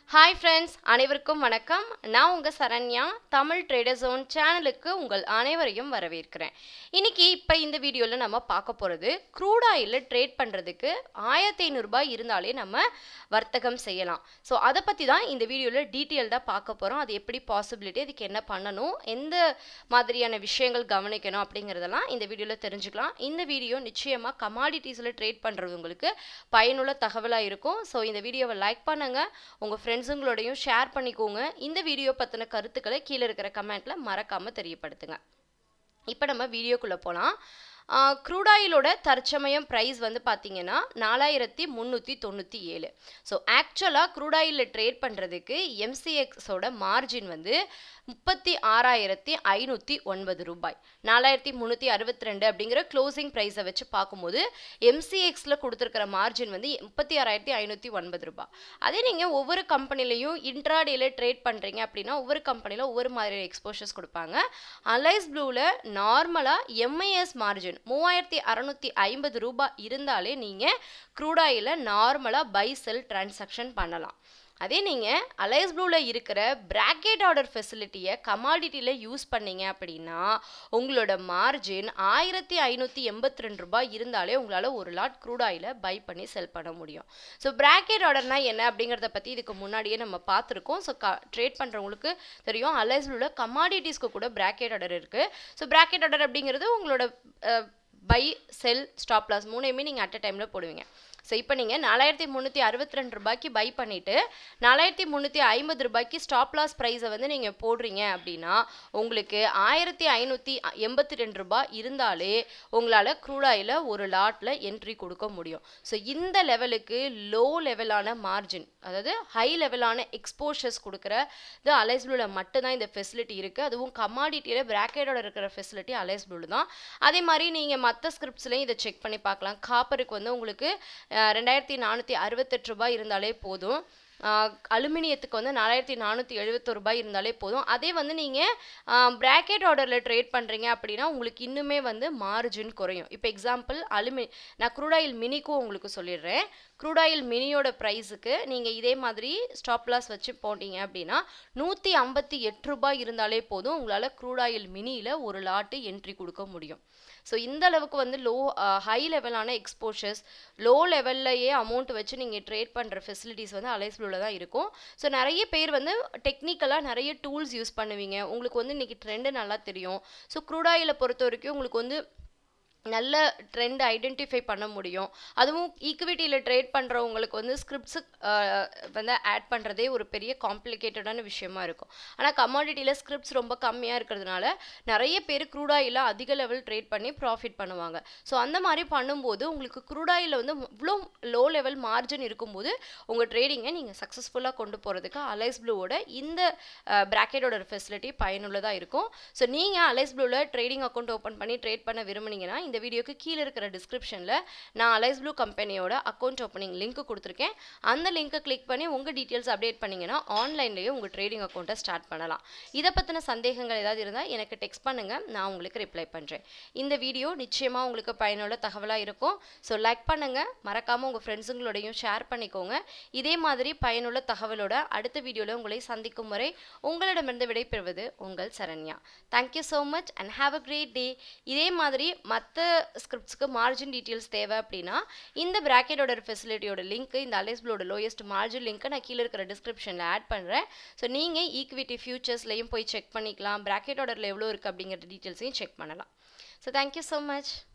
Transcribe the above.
hi friends அனைவருக்கும் வணக்கம் நான் உங்கள் சரண்யா தமிழ் ட்ரேடர் ஜோன் சேனலுக்கு உங்கள் அனைவரையும் வரவேற்கிறேன் இன்னைக்கு இப்போ இந்த வீடியோவில் நம்ம பார்க்க போகிறது க்ரூட் ஆயிலில் ட்ரேட் பண்ணுறதுக்கு ஆயிரத்தி ஐநூறுரூபா இருந்தாலே நம்ம வர்த்தகம் செய்யலாம் ஸோ அதை பற்றி தான் இந்த வீடியோவில் டீட்டெயில்டாக பார்க்க போகிறோம் அது எப்படி பாசிபிலிட்டி அதுக்கு என்ன பண்ணணும் எந்த மாதிரியான விஷயங்கள் கவனிக்கணும் அப்படிங்கிறதெல்லாம் இந்த வீடியோவில் தெரிஞ்சுக்கலாம் இந்த வீடியோ நிச்சயமாக கமாடிட்டிஸில் ட்ரேட் பண்ணுறவங்களுக்கு பயனுள்ள தகவலாக இருக்கும் ஸோ இந்த வீடியோவை லைக் பண்ணுங்கள் உங்கள் ஃப்ரெண்ட்ஸுங்களோடையும் ஷேர் பண்ணிக்கோங்க இந்த வீடியோ பற்றின கருத்துக்களை கீழே இருக்கிற கமெண்ட்டில் மறக்காமல் தெரியப்படுத்துங்க இப்போ நம்ம வீடியோக்குள்ளே போகலாம் க்ரூட் ஆயிலோட தற்சமயம் ப்ரைஸ் வந்து பார்த்தீங்கன்னா நாலாயிரத்தி முந்நூற்றி தொண்ணூற்றி ஏழு ஸோ ஆக்சுவலாக க்ரூட் ஆயிலில் ட்ரேட் பண்ணுறதுக்கு எம்சிஎக்ஸோட மார்ஜின் வந்து முப்பத்தி ஆறாயிரத்தி ஐநூற்றி ஒன்பது ரூபாய் நாலாயிரத்தி முந்நூற்றி அறுபத்தி ரெண்டு அப்படிங்கிற க்ளோசிங் ப்ரைஸை வச்சு பார்க்கும்போது எம்சிஎக்ஸில் கொடுத்துருக்கிற மார்ஜின் வந்து முப்பத்தி ஆறாயிரத்தி ஐநூற்றி ஒன்பது ரூபாய் அதே நீங்கள் ஒவ்வொரு கம்பெனிலையும் இன்ட்ராடேல ட்ரேட் பண்ணுறீங்க அப்படின்னா ஒவ்வொரு கம்பெனியில் ஒவ்வொரு மாதிரி எக்ஸ்போஷர்ஸ் கொடுப்பாங்க அலைஸ் ப்ளூவில் நார்மலாக எம்ஐஎஸ் மார்ஜின் மூவாயிரத்தி அறநூற்றி ஐம்பது ரூபாய் இருந்தாலே நீங்கள் க்ரூடாயில் நார்மலாக பை செல் டிரான்சாக்ஷன் பண்ணலாம் அதே நீங்கள் அலைஸ் ப்ளூவில் இருக்கிற பிராக்கெட் ஆர்டர் ஃபெசிலிட்டியை கமாடிட்டியில் யூஸ் பண்ணீங்க அப்படின்னா உங்களோட மார்ஜின் ஆயிரத்தி ஐநூற்றி எண்பத்தி ரெண்டு ரூபாய் இருந்தாலே உங்களால் ஒரு லாட் க்ரூட் ஆயிலை பை பண்ணி செல் பண்ண முடியும் ஸோ பிராக்கெட் ஆர்டர்னா என்ன அப்படிங்கிறத பற்றி இதுக்கு முன்னாடியே நம்ம பார்த்துருக்கோம் ஸோ க ட்ரேட் பண்ணுறவங்களுக்கு தெரியும் அலைஸ் ப்ளூவில் கமாடிட்டிஸ்க்கு கூட பிராக்கெட் ஆர்டர் இருக்குது ஸோ பிராக்கெட் ஆர்டர் அப்படிங்கிறது உங்களோட பை செல் ஸ்டாப் லாஸ் மூணையுமே நீங்கள் அட் அ டைமில் போடுவீங்க ஸோ இப்போ நீங்கள் நாலாயிரத்தி முந்நூற்றி அறுபத்தி ரெண்டு ரூபாய்க்கு பை பண்ணிவிட்டு நாலாயிரத்தி முந்நூற்றி ஐம்பது ரூபாய்க்கு ஸ்டாப் லாஸ் ப்ரைஸை வந்து நீங்கள் போடுறீங்க அப்படின்னா உங்களுக்கு ஆயிரத்தி ஐநூற்றி எண்பத்தி ரெண்டு ரூபாய் இருந்தாலே உங்களால் க்ரூடாயில் ஒரு லாட்டில் என்ட்ரி கொடுக்க முடியும் ஸோ இந்த லெவலுக்கு லோ லெவலான மார்ஜின் அதாவது ஹை லெவலான எக்ஸ்போஷர்ஸ் கொடுக்குற இது அலைஸ் ப்ளூவில் மட்டும்தான் இந்த ஃபெசிலிட்டி இருக்குது அதுவும் கமாடிட்டியில் பிராக்கெட்டோட இருக்கிற ஃபெசிலிட்டி அலைஸ் ப்ளூவில் தான் அதே மாதிரி நீங்கள் மற்ற ஸ்கிரிப்ட்ஸ்லையும் இதை செக் பண்ணி பார்க்கலாம் காப்பருக்கு வந்து உங்களுக்கு ரெண்டாயிரத்தி நானூற்றி அறுபத்தெட்டு ரூபாய் இருந்தாலே போதும் அலுமினியத்துக்கு வந்து நாலாயிரத்தி நானூற்றி எழுபத்தொரு ரூபாய் இருந்தாலே போதும் அதே வந்து நீங்கள் பிராக்கெட் ஆர்டரில் ட்ரேட் பண்ணுறீங்க அப்படின்னா உங்களுக்கு இன்னுமே வந்து மார்ஜின் குறையும் இப்போ எக்ஸாம்பிள் அலுமி நான் க்ரூடாயில் மினிக்கும் உங்களுக்கு சொல்லிடுறேன் க்ரூடாயில் மினியோட ப்ரைஸுக்கு நீங்கள் இதே மாதிரி ஸ்டாப் லாஸ் வச்சு போட்டீங்க அப்படின்னா நூற்றி ஐம்பத்தி எட்டு ரூபாய் இருந்தாலே போதும் உங்களால் க்ரூடாயில் மினியில் ஒரு லாட்டு என்ட்ரி கொடுக்க முடியும் ஸோ இந்த அளவுக்கு வந்து லோ ஹை லெவலான எக்ஸ்போஷர்ஸ் லோ லெவல்லையே அமௌண்ட் வச்சு நீங்கள் ட்ரேட் பண்ணுற ஃபெசிலிட்டிஸ் வந்து அலைஸ் ப்ளூவில் தான் இருக்கும் ஸோ நிறைய பேர் வந்து டெக்னிக்கலாக நிறைய டூல்ஸ் யூஸ் பண்ணுவீங்க உங்களுக்கு வந்து இன்றைக்கி ட்ரெண்டு நல்லா தெரியும் ஸோ க்ரூடாயில் பொறுத்த வரைக்கும் உங்களுக்கு வந்து நல்ல ட்ரெண்ட் ஐடென்டிஃபை பண்ண முடியும் அதுவும் ஈக்விட்டியில் ட்ரேட் பண்ணுறவங்களுக்கு வந்து ஸ்கிரிப்ட்ஸு வந்து ஆட் பண்ணுறதே ஒரு பெரிய காம்ப்ளிகேட்டடான விஷயமா இருக்கும் ஆனால் கமாடிட்டியில் ஸ்கிரிப்ட்ஸ் ரொம்ப கம்மியாக இருக்கிறதுனால நிறைய பேர் க்ரூடாயில் அதிக லெவல் ட்ரேட் பண்ணி ப்ராஃபிட் பண்ணுவாங்க ஸோ அந்த மாதிரி பண்ணும்போது உங்களுக்கு க்ரூடாயில் வந்து இவ்வளோ லோ லெவல் மார்ஜின் இருக்கும்போது உங்கள் ட்ரேடிங்கை நீங்கள் சக்ஸஸ்ஃபுல்லாக கொண்டு போகிறதுக்கு அலைஸ் ப்ளூவோட இந்த பிராக்கெட்டோட ஃபெசிலிட்டி பயனுள்ளதாக இருக்கும் ஸோ நீங்கள் அலைஸ் ப்ளூவில் ட்ரேடிங் அக்கௌண்ட் ஓப்பன் பண்ணி ட்ரேட் பண்ண விரும்புனீங்கன்னா இந்த வீடியோக்கு கீழே இருக்கிற டிஸ்கிரிப்ஷனில் நான் அலைஸ் ப்ளூ கம்பெனியோட அக்கௌண்ட் ஓப்பனிங் லிங்க் கொடுத்துருக்கேன் அந்த லிங்க்கை கிளிக் பண்ணி உங்கள் டீட்டெயில்ஸ் அப்டேட் பண்ணிங்கன்னா ஆன்லைன்லேயே உங்கள் ட்ரேடிங் அக்கௌண்ட்டை ஸ்டார்ட் பண்ணலாம் இதை பற்றின சந்தேகங்கள் ஏதாவது இருந்தால் எனக்கு டெக்ஸ்ட் பண்ணுங்கள் நான் உங்களுக்கு ரிப்ளை பண்ணுறேன் இந்த வீடியோ நிச்சயமாக உங்களுக்கு பயனுள்ள தகவலாக இருக்கும் ஸோ லைக் பண்ணுங்கள் மறக்காமல் உங்கள் ஃப்ரெண்ட்ஸுங்களோடையும் ஷேர் பண்ணிக்கோங்க இதே மாதிரி பயனுள்ள தகவலோட அடுத்த வீடியோவில் உங்களை சந்திக்கும் வரை உங்களிடமிருந்து விடைபெறுவது உங்கள் Saranya thank you so much and have a great day இதே மாதிரி மற்ற ஸ்கிரிப்ட்ஸ்க்கு மார்ஜின் டீட்டெயில்ஸ் தேவை அப்படின்னா இந்த பிராக்கெட்டோட ஃபெசிலிட்டியோட லிங்க் இந்த அலைஸ்பிளோட லோயஸ்ட் மார்ஜின் லிங்க்கை நான் கீழே இருக்கிற டிஸ்கிரிப்ஷனில் ஆட் பண்ணுறேன் ஸோ நீங்கள் ஈக்விட்டி ஃபியூச்சர்ஸ்லையும் போய் செக் பண்ணிக்கலாம் பிராக்கெட் ஆர்டரில் எவ்வளோ இருக்குது அப்படிங்கிற டீட்டெயில்ஸையும் செக் பண்ணலாம் ஸோ தேங்க்யூ ஸோ மச்